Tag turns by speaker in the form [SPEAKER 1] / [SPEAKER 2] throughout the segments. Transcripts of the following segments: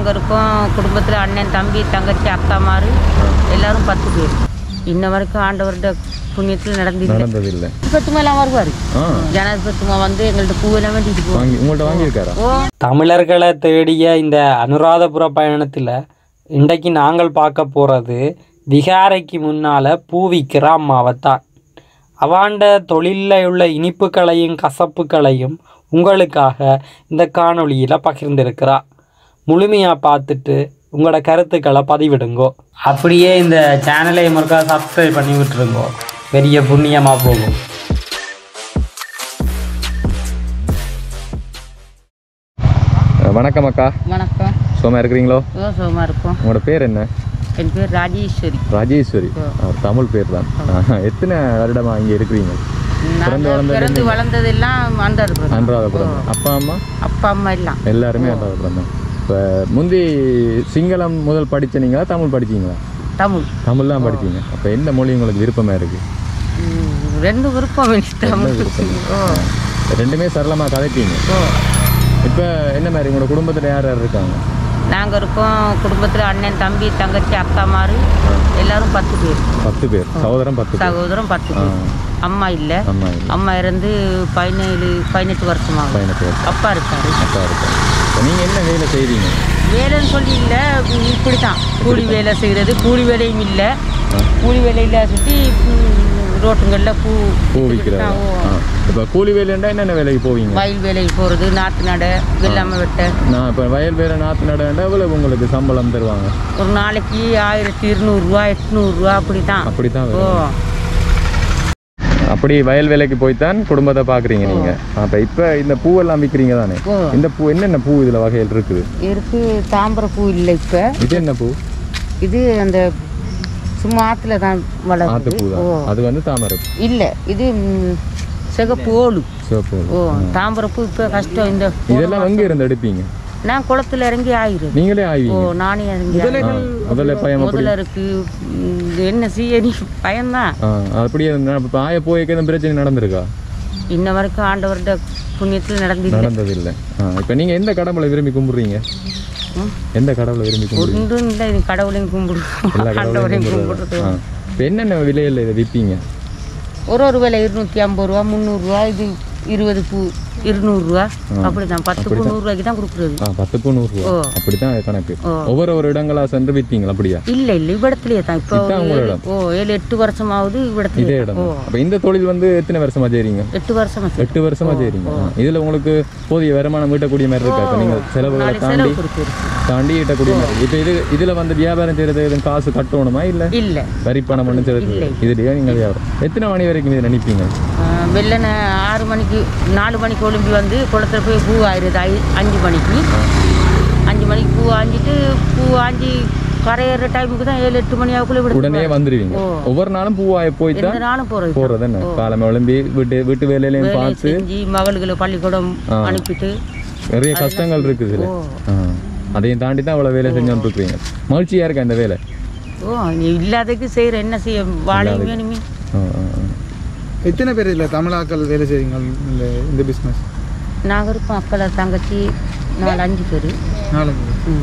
[SPEAKER 1] நாங்கள் இருக்கோம் குடும்பத்தில் அண்ணன் தம்பி தங்கச்சி அக்கா மாறு எல்லாரும் பத்து பேர் இன்ன வரைக்கும் ஆண்டவர்கிட்ட புண்ணியத்தில் நடந்து
[SPEAKER 2] நடந்ததில்லை
[SPEAKER 1] பத்துமெல்லாம் வருவார்
[SPEAKER 2] ஆ
[SPEAKER 1] ஜனாதிபத்துமா வந்து எங்கள்கிட்ட பூவெல்லாம் வேண்டிட்டு போவோம்
[SPEAKER 2] வாங்கி உங்கள்கிட்ட வாங்கியிருக்காரா
[SPEAKER 1] ஓ
[SPEAKER 3] தமிழர்களை தேடிய இந்த அனுராதபுர பயணத்தில் இன்றைக்கு நாங்கள் பார்க்க போகிறது விகாரைக்கு முன்னால் பூவிக்கிற அம்மாவைத்தான் அவாண்ட தொழிலில் உள்ள இனிப்புகளையும் கசப்புகளையும் உங்களுக்காக இந்த காணொளியில் பகிர்ந்திருக்கிறா முழுமையாக பார்த்துட்டு உங்களோட கருத்துக்களை பதிவிடுங்கோ அப்படியே இந்த சேனலை முருக்கா சப்ஸ்கிரைப் பண்ணி விட்டுருங்கோ பெரிய புண்ணியமாக போகும்
[SPEAKER 2] அஹ் வணக்கம் அக்கா
[SPEAKER 1] வணக்கம்
[SPEAKER 2] சும்மா இருக்கிறீங்களோ
[SPEAKER 1] ஓ சுகமாக இருக்கும்
[SPEAKER 2] உங்களோட பேர் என்ன
[SPEAKER 1] என் பேர் ராஜேஸ்வரி
[SPEAKER 2] ராஜேஸ்வரி ஆ, தமிழ் பேர் தான் ஆஹா. எத்தனை வருடமா இங்கே இருக்கிறீங்க பிறந்து
[SPEAKER 1] நாங்கள்
[SPEAKER 2] வளர்ந்தது
[SPEAKER 1] பிறந்து வளர்ந்ததெல்லாம் அன்றாடம்
[SPEAKER 2] அன்றாதபுரம் அப்பா அம்மா
[SPEAKER 1] அப்பா அம்மா எல்லாம்
[SPEAKER 2] எல்லாருமே அன்றாதபுரம் தான் இப்போ முந்தி சிங்களம் முதல் படிச்சீங்களா தமிழ் படிச்சீங்களா
[SPEAKER 1] தமிழ்
[SPEAKER 2] தமிழ் தான் படிச்சீங்க அப்போ எந்த மொழி உங்களுக்கு விருப்பமா இருக்கு
[SPEAKER 1] ம், ரெண்டு விருப்பம் எனக்கு தமிழ்
[SPEAKER 2] விருப்பம்.
[SPEAKER 1] ஓ
[SPEAKER 2] ரெண்டுமே சரளமாக கதைப்பீங்க
[SPEAKER 1] ஓ
[SPEAKER 2] இப்போ என்ன மாதிரி உங்களோட குடும்பத்தில் யார் யார் இருக்காங்க
[SPEAKER 1] நாங்கள் இருக்கோம் குடும்பத்தில் அண்ணன் தம்பி தங்கச்சி அக்கா மாறு எல்லாரும் பத்து பேர்
[SPEAKER 2] பத்து பேர் சகோதரன் பத்து பேர்
[SPEAKER 1] சகோதரம் பத்து
[SPEAKER 2] ஆ
[SPEAKER 1] பேர் அம்மா இல்லை
[SPEAKER 2] அம்மா இல்லை
[SPEAKER 1] அம்மா இறந்து பதினேழு பதினெட்டு வருஷமாகும்
[SPEAKER 2] பதினெட்டு வருஷம்
[SPEAKER 1] அப்பா இருக்காரு
[SPEAKER 2] அப்பா இருக்கா இப்போ நீங்கள் என்ன வேலை செய்கிறீங்க
[SPEAKER 1] வேலைன்னு சொல்லி இல்லை இப்படி தான் கூலி வேலை செய்கிறது கூலி வேலையும் இல்லை கூலி வேலையில் சுற்றி ரோட்டுங்களில் பூ
[SPEAKER 2] பூ விற்கிறது
[SPEAKER 1] ஆ, ஓ.
[SPEAKER 2] ஆ இப்போ கூலி வேலைண்டா என்னென்ன வேலைக்கு போவீங்க
[SPEAKER 1] வயல் வேலைக்கு போகிறது நாற்று நட வெள்ளாமை வெட்ட
[SPEAKER 2] நான் இப்போ வயல் வேலை நாற்று நடண்டா எவ்வளவு உங்களுக்கு சம்பளம் தருவாங்க
[SPEAKER 1] ஒரு நாளைக்கு ஆயிரத்தி இருநூறுவா எட்நூறுரூவா அப்படி தான்
[SPEAKER 2] அப்படி தான்
[SPEAKER 1] ஓ
[SPEAKER 2] அப்படி வயல் வேலைக்கு போய்த்தான் குடும்பத்தை பார்க்குறீங்க நீங்கள் அப்போ இப்போ இந்த பூவெல்லாம் விற்கிறீங்க தானே
[SPEAKER 1] ஓ
[SPEAKER 2] இந்த பூ என்னென்ன பூ இதில் வகையில் இருக்குது
[SPEAKER 1] இருக்கு தாம்பரை பூ இல்லை இப்போ
[SPEAKER 2] இது என்ன பூ
[SPEAKER 1] இது அந்த சும்மா ஆற்றுல தான்
[SPEAKER 2] ஆத்து
[SPEAKER 1] வளருது
[SPEAKER 2] பூ
[SPEAKER 1] ஓ
[SPEAKER 2] தான் அது வந்து தாமரை பூ.
[SPEAKER 1] இல்லை இது ம், சிகப்பு ஓலு
[SPEAKER 2] சிவப்பு பூ.
[SPEAKER 1] ஓ தாம்பரை பூ இப்போ கஷ்டம் இந்த
[SPEAKER 2] இதெல்லாம் எங்கே இருந்து எடுப்பீங்க
[SPEAKER 1] நான் குளத்துல இறங்கி ஆயிரும்
[SPEAKER 2] நீங்களே
[SPEAKER 1] ஓ
[SPEAKER 2] ஆய்வீங்க
[SPEAKER 1] நானே இறங்கி
[SPEAKER 2] ஆ, முதல்ல பயம் அப்படி
[SPEAKER 1] முதல்ல இருக்கு ம், இது என்ன செய்ய நீ பயம்தான்
[SPEAKER 2] ஆ அப்படியே இப்போ ஆய போய்க்கு எதுவும் பிரச்சனை நடந்திருக்கா
[SPEAKER 1] இன்ன வரைக்கும் ஆண்டவர்கிட்ட புண்ணியத்தில் நடந்து
[SPEAKER 2] நடந்ததில்லை ஆ இப்போ நீங்கள் எந்த கடவுளை விரும்பி கும்பிட்றீங்க
[SPEAKER 1] ம்.
[SPEAKER 2] எந்த கடவுளை விரும்பி கும்பிட்றீங்க
[SPEAKER 1] ஒன்றும் இல்லை இது கடவுளையும் கும்பிடுவோம்
[SPEAKER 2] எல்லா கடவுளையும்
[SPEAKER 1] ஆண்டவரையும்
[SPEAKER 2] கும்பிடுறது
[SPEAKER 1] கும்பிடுறது
[SPEAKER 2] ஆ இப்போ என்னென்ன விலையில் இதை விற்பீங்க
[SPEAKER 1] ஒரு ஒரு விலை இருநூற்றி ஐம்பது ரூபா முந்நூறுரூவா இது இருபது பூ இருநூறுவா அப்படி தான் பத்து பூ நூறுரூவாய்க்கு தான் கொடுக்குறது
[SPEAKER 2] ஆ பத்து பூ நூறுரூவா
[SPEAKER 1] ஓ.
[SPEAKER 2] அப்படி தான் கணக்கு
[SPEAKER 1] ஓ.
[SPEAKER 2] ஒவ்வொரு ஒரு இடங்களா சென்று விற்பீங்களா அப்படியா
[SPEAKER 1] இல்லை இல்லை இவ்விடத்துலேயே தான் இப்போ
[SPEAKER 2] இதான் உங்களோட
[SPEAKER 1] ஏழு-
[SPEAKER 2] இடம்?
[SPEAKER 1] ஓ ஏழு எட்டு வருஷமாவது
[SPEAKER 2] இதே
[SPEAKER 1] இவ்விடத்துலேயே
[SPEAKER 2] இடம்
[SPEAKER 1] ஓ
[SPEAKER 2] அப்போ இந்த தொழில் வந்து எத்தனை வருஷமா செய்றீங்க
[SPEAKER 1] எட்டு வருஷமா சரி.
[SPEAKER 2] எட்டு வருஷமா செய்றீங்க ஆ. இதுல உங்களுக்கு போதிய வருமானம் ஈட்டக்கூடிய மாதிரி இருக்கா இப்போ நீங்கள் செலவுகளை
[SPEAKER 1] நாளைக்கு
[SPEAKER 2] தாண்டி
[SPEAKER 1] செலவு கொடுத்துருக்கு
[SPEAKER 2] தாண்டி ஈட்டக்கூடிய மாதிரி இப்போ இது இதுல வந்து வியாபாரம் செய்யறது எதுவும் காசு கட்டணுமா இல்ல
[SPEAKER 1] இல்லை
[SPEAKER 2] வரி பணம் ஒன்றும் செய்யறது இதுலயே நீங்க வியாபாரம் எத்தனை மணி வரைக்கும் இதை நினைப்பீங்க
[SPEAKER 1] வெள்ளனை ஆறு மணிக்கு நாலு மணிக்கு ஒளிம்பி வந்து குளத்துல போய் பூ ஆயிடுது ஐ அஞ்சு மணிக்கு அஞ்சு மணிக்கு பூ ஆஞ்சிட்டு பூ ஆஞ்சி கரையிற டைமுக்கு தான் ஏழு எட்டு மணி ஆகுக்குள்ளே விட
[SPEAKER 2] உடனே வந்துடுவீங்க
[SPEAKER 1] ஓ.
[SPEAKER 2] ஒவ்வொரு நாளும் பூவாய போய் தான்
[SPEAKER 1] எந்த நாளும் போகிறது
[SPEAKER 2] போறது என்ன காலமே எழும்பி வீட்டு வீட்டு வேலையிலையும்
[SPEAKER 1] வேலையை
[SPEAKER 2] பார்த்து
[SPEAKER 1] செஞ்சு மகளுகளை பள்ளிக்கூடம் அனுப்பிட்டு
[SPEAKER 2] நிறைய கஷ்டங்கள் இருக்குது இதுல
[SPEAKER 1] ஓ
[SPEAKER 2] ஆ. அதையும் தாண்டி தான் இவ்வளோ வேலை செஞ்சோன்னு இருக்கிறீங்க மகிழ்ச்சியா இருக்கா இந்த வேலை
[SPEAKER 1] ஓ நீ இல்லாததுக்கு செய்கிற என்ன செய்ய வாழையும் வேணுமே
[SPEAKER 2] ஆ, ஆ, ஆ.
[SPEAKER 4] எத்தனை பேர் இதில் தமிழாக்கள் வேலை செய்றீங்க இந்த இந்த பிஸ்னஸ்
[SPEAKER 1] நாங்கள் இருப்போம் அக்களை தங்கச்சி நாலு அஞ்சு பேர்
[SPEAKER 4] நாலஞ்சு
[SPEAKER 1] ம்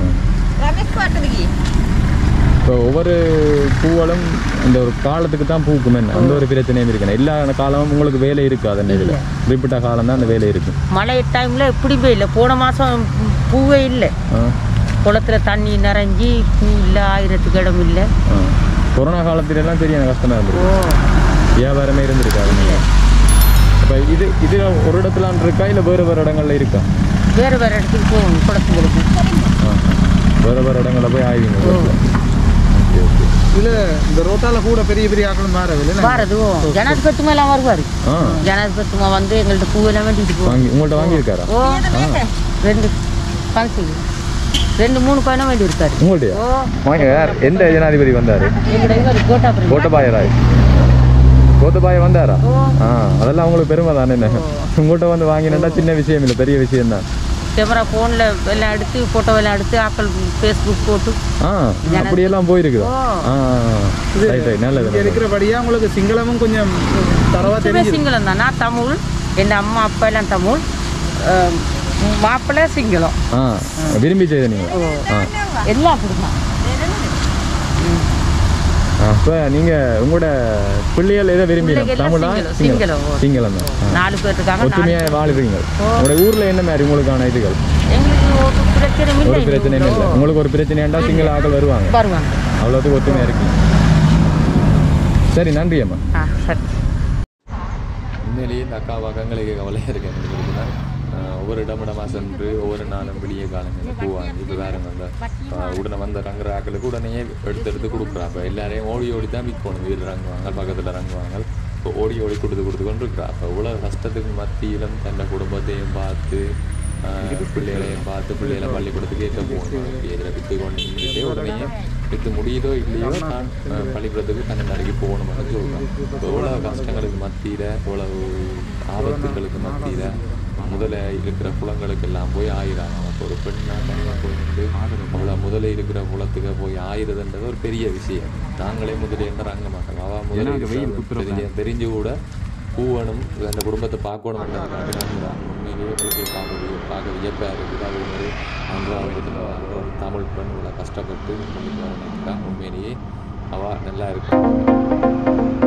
[SPEAKER 2] இப்போ ஒவ்வொரு பூவலும் இந்த ஒரு காலத்துக்கு தான் பூக்கும் என்ன அந்த ஒரு பிரச்சனையும் இருக்கணும் எல்லா காலமும் உங்களுக்கு வேலை இருக்காது அந்த இதில் குறிப்பிட்ட காலம் தான் அந்த வேலை இருக்கும்
[SPEAKER 1] மழை டைமில் எப்படியுமே இல்லை போன மாதம் பூவே இல்லை
[SPEAKER 2] ஆ,
[SPEAKER 1] குளத்துல தண்ணி நிறைஞ்சி பூ இல்லை ஆயிரத்துக்கு இடம் இல்லை
[SPEAKER 2] ஆ. கொரோனா காலத்துல எல்லாம் சரியான கஷ்டமா இருந்திருக்கு
[SPEAKER 1] ஓ
[SPEAKER 2] வியாபாரமே இருந்திருக்காது அப்போ இது இது ஒரு இடத்துல இருக்கா இல்லை வேறு வேறு இடங்கள்ல இருக்கா
[SPEAKER 1] வேறு வேறு இடத்துக்கு போகணும் குளத்துங்களுக்கு
[SPEAKER 2] ஆ. வேறு வேறு இடங்கள்ல போய் ஆய்வீங்க
[SPEAKER 1] ஓ
[SPEAKER 2] ஓகே ஓகே
[SPEAKER 4] இதில் இந்த ரோட்டால கூட பெரிய பெரிய ஆக்களும் மாறவில்லை
[SPEAKER 1] வாரது ஓ ஜனாதிபத்துமா எல்லாம் வருவார்
[SPEAKER 2] ஆ
[SPEAKER 1] ஜனாதிபத்துமா வந்து எங்கள்கிட்ட பூவெல்லாம் வேண்டிட்டு போவோம்
[SPEAKER 2] வாங்கி உங்கள்கிட்ட வாங்கியிருக்காரா
[SPEAKER 1] ஓ ரெண்டு ஃபங்க்ஷன் ரெண்டு மூணு பையனும் வேண்டி இருக்காரு
[SPEAKER 2] உங்கள்கிட்டயா
[SPEAKER 1] ஓ
[SPEAKER 2] வாங்க யார் எந்த ஜனாதிபதி வந்தாரு
[SPEAKER 1] எங்கள்கிட்ட இவர் கோட்டாபுரம்
[SPEAKER 2] கோத்தபாய ராய் கோத்தபாய வந்தாரா
[SPEAKER 1] ஓ
[SPEAKER 2] ஆ அதெல்லாம் உங்களுக்கு பெருமை தானே என்ன உங்கள்கிட்ட வந்து வாங்கினா சின்ன விஷயம் இல்லை பெரிய விஷயம் தான்
[SPEAKER 1] கேமரா ஃபோனில் எல்லாம் எடுத்து ஃபோட்டோ எல்லாம் எடுத்து ஆக்கள் ஃபேஸ்புக் போட்டு
[SPEAKER 2] ஆ அப்படியெல்லாம் போயிருக்குதா
[SPEAKER 1] ஓ.
[SPEAKER 2] ஆ ரைட் ரைட் நல்லது
[SPEAKER 4] இங்கே
[SPEAKER 2] நல்லது.
[SPEAKER 4] இருக்கிறபடியாக உங்களுக்கு சிங்களமும் கொஞ்சம் தரவா
[SPEAKER 1] சும்மா
[SPEAKER 4] தெரிஞ்சு
[SPEAKER 1] சிங்களம் தான் நான் தமிழ் என் அம்மா அப்பா எல்லாம் தமிழ் அஹ், மாப்பிள்ளை சிங்களம்
[SPEAKER 2] ஆ விரும்பி செய்த நீங்கள்
[SPEAKER 1] ஓ
[SPEAKER 2] ஆ
[SPEAKER 1] எல்லாம் கொடுக்கலாம்
[SPEAKER 2] அப்போ நீங்கள் உங்களோட பிள்ளைகள் எதை விரும்பினோம்
[SPEAKER 1] பிள்ளைகள்
[SPEAKER 2] தமிழா
[SPEAKER 1] சிங்களம்,
[SPEAKER 2] சிங்களம்
[SPEAKER 1] சிங்களம்.
[SPEAKER 2] சிங்களம் தான் ஆ.
[SPEAKER 1] நாலு பேர் இருக்காங்க நாலு
[SPEAKER 2] ஒத்துமையாக வாழ்றீங்க உங்களோட ஊரில் என்ன மாதிரி உங்களுக்கான இதுகள்
[SPEAKER 1] எங்களுக்கு ஒரு பிரச்சனையும்
[SPEAKER 2] ஒரு
[SPEAKER 1] இல்லை
[SPEAKER 2] பிரச்சனையும் இல்லை உங்களுக்கு ஒரு பிரச்சனையாண்டா சிங்கள ஆட்கள் வருவாங்க
[SPEAKER 1] வருவாங்க
[SPEAKER 2] அவ்வளோத்துக்கு ஒத்துமையாக இருக்கீங்க சரி நன்றி அம்மா
[SPEAKER 1] ஆ சரி
[SPEAKER 2] உண்மையிலேயே இந்த அக்கா எங்களுக்கு கவலையாக இருக்கு என்ன சொல்லுதுன்னா ஆஹ் ஒவ்வொரு இடமிடமாக சென்று ஒவ்வொரு நாளும் விடிய காலங்களில் பூ வாங்கி இப்போ வேறுங்க அந்த ஆஹ் உடனே வந்த ரங்குற ஆக்களுக்கு உடனே எடுத்து எடுத்து கொடுக்குறா அப்போ எல்லாரையும் ஓடி ஓடி தான் விற்கணும் வீட்டில் ரங்குவாங்க பக்கத்தில் ரங்குவாங்க இப்போ ஓடி ஓடி கொடுத்து கொடுத்து கொண்டு இருக்கிறா அப்போ இவ்வளோ கஷ்டத்துக்கு மத்தியிலும் தன்னை குடும்பத்தையும் பார்த்து ஆஹ் பிள்ளைகளையும் பார்த்து பிள்ளைகளை பள்ளிக்கூடத்துக்கு ஏற்ற போகணும் இதில் விற்று கொண்டு நின்றுட்டு உடனே விற்று முடியுதோ இல்லையோ தான் ஆஹ் பள்ளிக்கூடத்துக்கு தன்னை நறுக்கி போகணும்னு சொல்கிறோம் இப்போ இவ்வளோ கஷ்டங்களுக்கு மத்தியில் இவ்வளவு ஆபத்துகளுக்கு மத்தியில் முதல்ல இருக்கிற குளங்களுக்கு எல்லாம் போய் ஆயிராங்க அப்போ ஒரு பெண்ணா தனியாக போய் நின்று அவ்வளோ முதல்ல இருக்கிற குளத்துக்கு போய் ஆயிரதுன்றது ஒரு பெரிய விஷயம் நாங்களே முதல்ல என்ன இறங்க மாட்டோம் அவள் முதல்ல இருக்கிற தெரிஞ்ச தெரிஞ்சு கூட பூவணும் அந்த குடும்பத்தை பார்க்கணும்ன்றதுக்காக நாங்கள் உண்மையிலேயே உங்களுக்கு பார்க்க விய- பார்க்க வியப்பாக இருக்குது அது ஒரு அன்றாவதுல ஒரு தமிழ் பெண் இவ்வளோ கஷ்டப்பட்டு பண்ணிட்டு நினைக்கிறா உண்மையிலேயே அவள் நல்லா இருக்கு